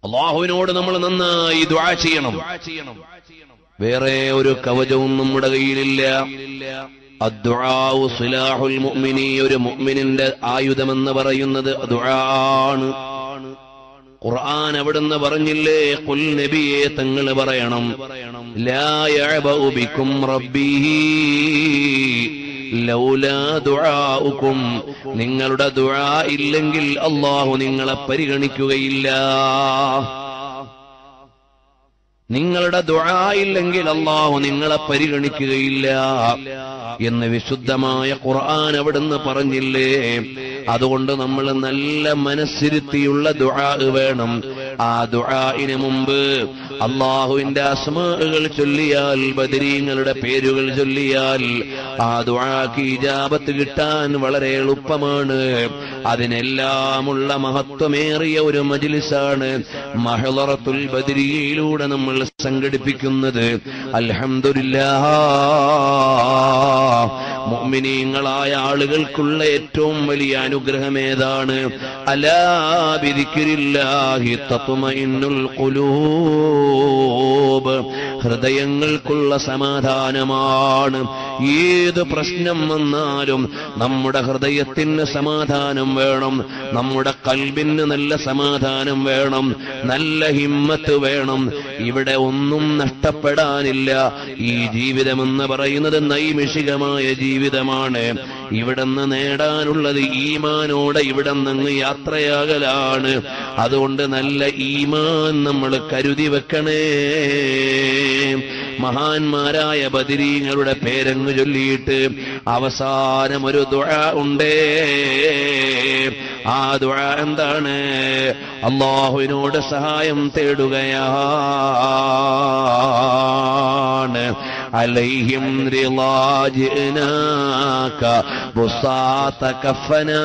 അള്ളാഹുവിനോട് നമ്മൾ നന്നായി ദുആ ചെയ്യണം വേറെ ഒരു കവചവും നമ്മുടെ കയ്യിലില്ല അദ്ദുആഉ സിലാഹുൽ മുഅ്മിനി ഒരു മുഅ്മിനിന്റെ ആയുധമെന്ന് പറയുന്നത് ദുആണ് ഖുർആൻ അവിടുന്ന് പറഞ്ഞില്ലേ കുൽ നബിയെ തങ്ങൾ പറയണം ലാ യഅബഉ ബിക്കും റബ്ബി ലൗലാ ദുആഉക്കും നിങ്ങളുടെ ദുആ ഇല്ലെങ്കിൽ അള്ളാഹു നിങ്ങളെ പരിഗണിക്കുകയില്ല നിങ്ങളുടെ ദുആ ഇല്ലെങ്കിൽ അള്ളാഹു നിങ്ങളെ പരിഗണിക്കുകയില്ല എന്ന് വിശുദ്ധമായ ഖുർആൻ അവിടുന്ന് പറഞ്ഞില്ലേ അതുകൊണ്ട് നമ്മൾ നല്ല മനസ്സിരുത്തിയുള്ള ദുആ വേണം ആ ദുആഇന് മുമ്പ് അള്ളാഹുവിന്റെ അസ്മാകൾ ചൊല്ലിയാൽ ബദരീങ്ങളുടെ പേരുകൾ ചൊല്ലിയാൽ ആ ദുആക്ക് ഇജാബത്ത് കിട്ടാൻ വളരെ എളുപ്പമാണ് അതിനെല്ലാമുള്ള മഹത്വമേറിയ ഒരു മജിലിസാണ് മഹളറത്തുൽ ബദരിയിലൂടെ നമ്മൾ സംഘടിപ്പിക്കുന്നത് അൽഹംദുലില്ലാ മുഅ്മിനീങ്ങളായ ആളുകൾക്കുള്ള ഏറ്റവും വലിയ അനുഗ്രഹം ഏതാണ് അലാ ബിദിക്രില്ലാഹി തത്മഇന്നുൽ ഖുലൂബ് ഹൃദയങ്ങൾക്കുള്ള സമാധാനമാണ് ഏത് പ്രശ്നം വന്നാലും നമ്മുടെ ഹൃദയത്തിന് സമാധാനം വേണം നമ്മുടെ കൽബിന് നല്ല സമാധാനം വേണം നല്ല ഹിമ്മത്ത് വേണം ഇവിടെ ഒന്നും നഷ്ടപ്പെടാനില്ല ഈ ജീവിതമെന്ന് പറയുന്നത് നൈമിഷികമായ ജീവിതമാണ് ഇവിടുന്ന് നേടാനുള്ളത് ഈമാനോടെ ഇവിടെ നിന്ന് യാത്രയാകലാണ് അതുകൊണ്ട് നല്ല ഈമാൻ നമ്മൾ കരുതി വെക്കണേ മഹാന്മാരായ ബദിരീങ്ങളുടെ പേരങ്ങ് ചൊല്ലിയിട്ട് അവസാനം ഒരു ദുഴ ഉണ്ടേ ആ ദുഴ എന്താണ് അള്ളാഹുവിനോട് സഹായം തേടുകയാണ് عليهم رضا جئناك بساط كفنا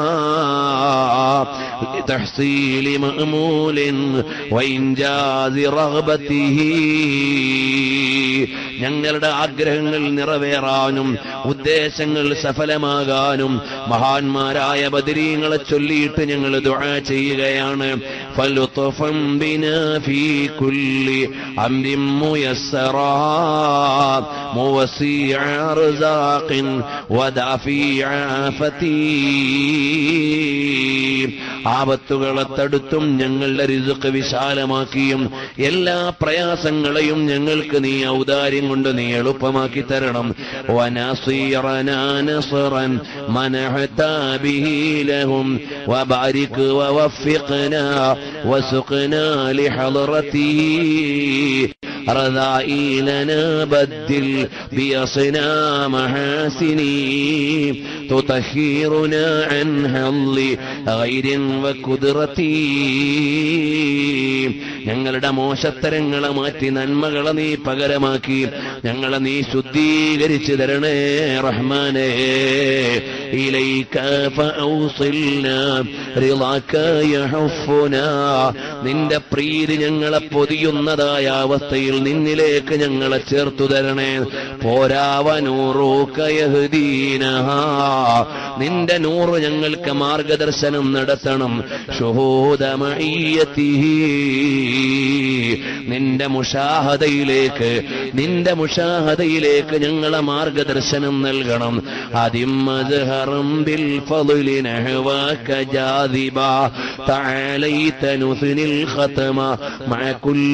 لتحصيل مأمول وإنجاز رغبته ഞങ്ങളുടെ ആഗ്രഹങ്ങൾ നിറവേറാനും ഉദ്ദേശങ്ങൾ സഫലമാകാനും മഹാന്മാരായ ബദരീങ്ങളെ ചൊല്ലിയിട്ട് ഞങ്ങൾ ദുആ ചെയ്യുകയാണ് ഫലുത്ഫം ബിനാ ഫീ കുല്ലി അംരിൻ മുയസ്സറാ موسيع رزاق ودافع ആഫത്തി ആപത്തുകളെ തടുത്തും ഞങ്ങളുടെ രിസുക്ക് വിശാലമാക്കിയും എല്ലാ പ്രയാസങ്ങളെയും ഞങ്ങൾക്ക് നീ ഔദാര്യം കൊണ്ട് നീ എളുപ്പമാക്കി തരണം ونصيرنا نصرا منحت به لهم وبارك ووفقنا وسقنا لحضرته رذائلنا بدل بيصنا محاسني تطهرنا عن هضل غير وكدرتي ഞങ്ങളുടെ മോശത്തരങ്ങളെ മാറ്റി നന്മകളെ നീ പകരമാക്കി ഞങ്ങളെ നീ ശുദ്ധീകരിച്ചു തരണേ റഹ്മാനേ إليك فأوصلنا رضاك يحفنا നിന്റെ പ്രീതി ഞങ്ങളെ പൊതിയുന്നതായ അവസ്ഥയിൽ നിന്നിലേക്ക് ഞങ്ങളെ ചേർത്തു തരണേ പോരാവനൂറൂക്കയഹദീന നിന്റെ നൂറ് ഞങ്ങൾക്ക് മാർഗദർശനം നടത്തണം ഷുഹൂദമയ്യത്തി നിന്റെ മുഷാഹതയിലേക്ക് നിന്റെ മുഷാഹതയിലേക്ക് ഞങ്ങളെ മാർഗദർശനം നൽകണം അതിമദ്ഹറം ബിൽ ഫضل نحواك جاذبا تعاليت نثني الختم مع كل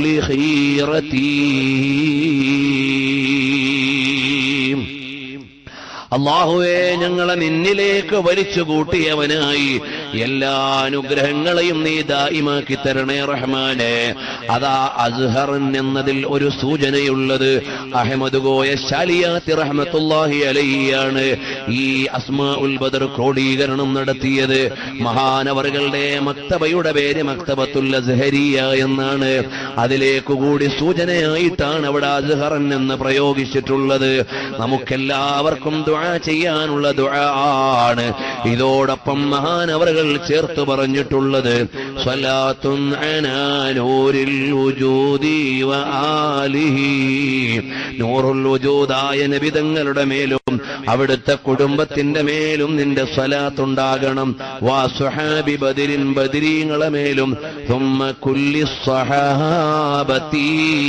خيرتي അള്ളാഹുവെ ഞങ്ങളെ നിന്നിലേക്ക് വലിച്ചു കൂട്ടിയവനായി എല്ലാ അനുഗ്രഹങ്ങളെയും നീ ദായിമാക്കി തരണേ റഹ്മാനെ അതാ അസ്ഹറൻ എന്നതിൽ ഒരു സൂചനയുള്ളത് അഹമ്മദ് ഗോയ ശാലിയാത്തി റഹ്മത്തുല്ലാഹി അലൈയാണ് ഈ അസ്മാ ഉൽ ബദർ ക്രോഡീകരണം നടത്തിയത് മഹാനവറുകളുടെ മക്തബയുടെ പേര് മക്തബത്തുൽ അസ്ഹരിയ എന്നാണ് അതിലേക്ക് കൂടി സൂചനയായിട്ടാണ് അവിടെ അസ്ഹറൻ എന്ന് പ്രയോഗിച്ചിട്ടുള്ളത് നമുക്കെല്ലാവർക്കും ദുആ ചെയ്യാനുള്ള ദുആ ആണ് ഇതോടൊപ്പം മഹാനവറുകൾ ചേർത്ത് പറഞ്ഞിട്ടുള്ളത് സ്വലാത്തുൻ അനാ നൂരിൽ വജൂദി വ ആലിഹി നൂറുൽ വജൂദായ നബിതങ്ങളുടെ മേലും അവിടുത്തെ കുടുംബത്തിന്റെ മേലും നിന്റെ സ്വലാത്തുണ്ടാകണം വാ സുഹാബി ബദിരിൻ ബദിരീങ്ങളെ മേലും ثم كل الصحابത്തി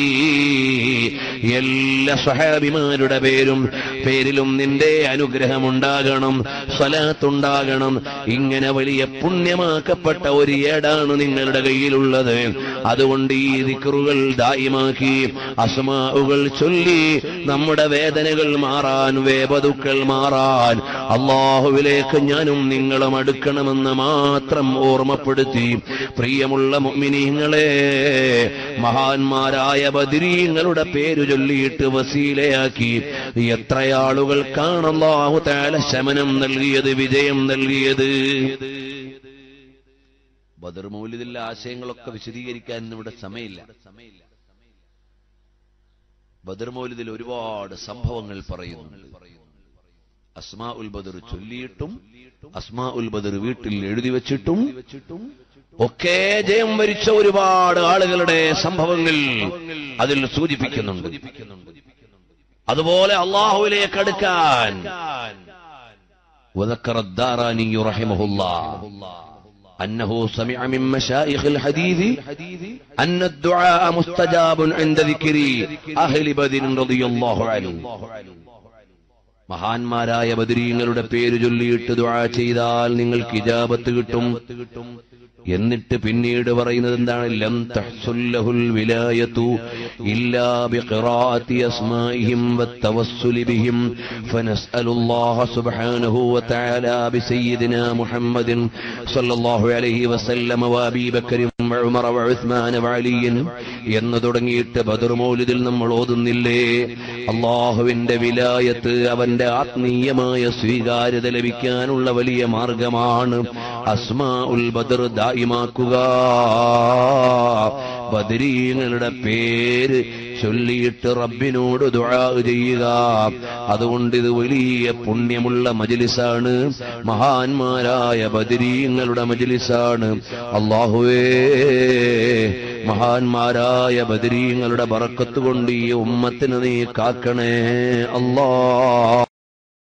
എല്ലാ സ്വഹാബിമാരുടെ പേരും പേരിലും നിന്റെ അനുഗ്രഹമുണ്ടാകണം സ്വലാത്തുണ്ടാകണം ഇങ്ങനെ വലിയ പുണ്യമാക്കപ്പെട്ട ഒരു ഏടാണ് നിങ്ങളുടെ കയ്യിലുള്ളത് അതുകൊണ്ട് ഈ ദിക്റുകൾ ദായിമാക്കി അസ്മാവുകൾ ചൊല്ലി നമ്മുടെ വേദനകൾ മാറാൻ വേപതുക്കൾ മാറാൻ അള്ളാഹുവിലേക്ക് ഞാനും നിങ്ങളും അടുക്കണമെന്ന് മാത്രം ഓർമ്മപ്പെടുത്തി പ്രിയമുള്ള മുഅ്മിനീങ്ങളെ മഹാന്മാരായ ബദിരീങ്ങളുടെ പേര് ചൊല്ലിയിട്ട് വസീലയാക്കി എത്രയാളുകൾക്കാണ് അല്ലാഹു തആല ശമനം നൽകിയത് വിജയം നൽകിയത് ബദർ മൗലിദിലെ ആശയങ്ങളൊക്കെ വിശദീകരിക്കാൻ ഇവിടെ സമയമില്ല ബദർ മൗലിദിൽ ഒരുപാട് സംഭവങ്ങൾ പറയുന്നുണ്ട് അസ്മാ ഉൽ ബദർ ചൊല്ലിയിട്ടും അസ്മാ ഉൽ ബദർ വീട്ടിൽ എഴുതി വെച്ചിട്ടും ഒക്കെ ജയം വരിച്ച ഒരുപാട് ആളുകളുടെ സംഭവങ്ങൾ അതിൽ സൂചിപ്പിക്കുന്നുണ്ട് അതുപോലെ അള്ളാഹുവിലേക്ക് അടുക്കാൻ وذكر الداراني رحمه الله أنه سمع من مشايخ الحديث أن الدعاء مستجاب عند ذكر أهل بدر رضي الله عنه മഹാന്മാരായ ബദരീങ്ങളുടെ പേര് ചൊല്ലിയിട്ട് ദുആ ചെയ്താൽ നിങ്ങൾക്ക് ഇജാബത്ത് കിട്ടും എന്നിട്ട് പിന്നീട് പറയുന്നത് എന്താണ് ലം തഹ്സുല്ലഹുൽ വിലായത്തു ഇല്ലാ ബിഖിറാഅത്തി അസ്മാഇഹിം വത്തവസ്സുലി ബിഹിം ഫനസ്അലുല്ലാഹ സുബ്ഹാനഹു വതആല ബിസയ്യിദിനാ മുഹമ്മദിൻ സ്വല്ലല്ലാഹു അലൈഹി വസല്ലമ വഅബീ ബക്കറിൻ വഉമറ വഉസ്മാൻ വഅലിയൻ എന്ന് തുടങ്ങിയിട്ട് ബദർ മൗലിദിൽ നമ്മൾ ഓതുന്നില്ലേ അള്ളാഹുവിന്റെ വിലായത്ത് അവന്റെ ആത്മീയമായ സ്വീകാര്യത ലഭിക്കാനുള്ള വലിയ മാർഗമാണ് അസ്മാ ഉൽ ബദർ ദായിമാക്കുക ബദരീങ്ങളുടെ പേര് ചൊല്ലിയിട്ട് റബ്ബിനോട് ദുആ ചെയ്യുക അതുകൊണ്ട് ഇത് വലിയ പുണ്യമുള്ള മജ്ലിസാണ് മഹാന്മാരായ ബദരീങ്ങളുടെ മജ്ലിസാണ് അള്ളാഹുവേ മഹാന്മാരായ ബദരീങ്ങളുടെ ബറക്കത്ത് കൊണ്ട് ഈ ഉമ്മത്തിന് നീ കാക്കണേ അല്ലാ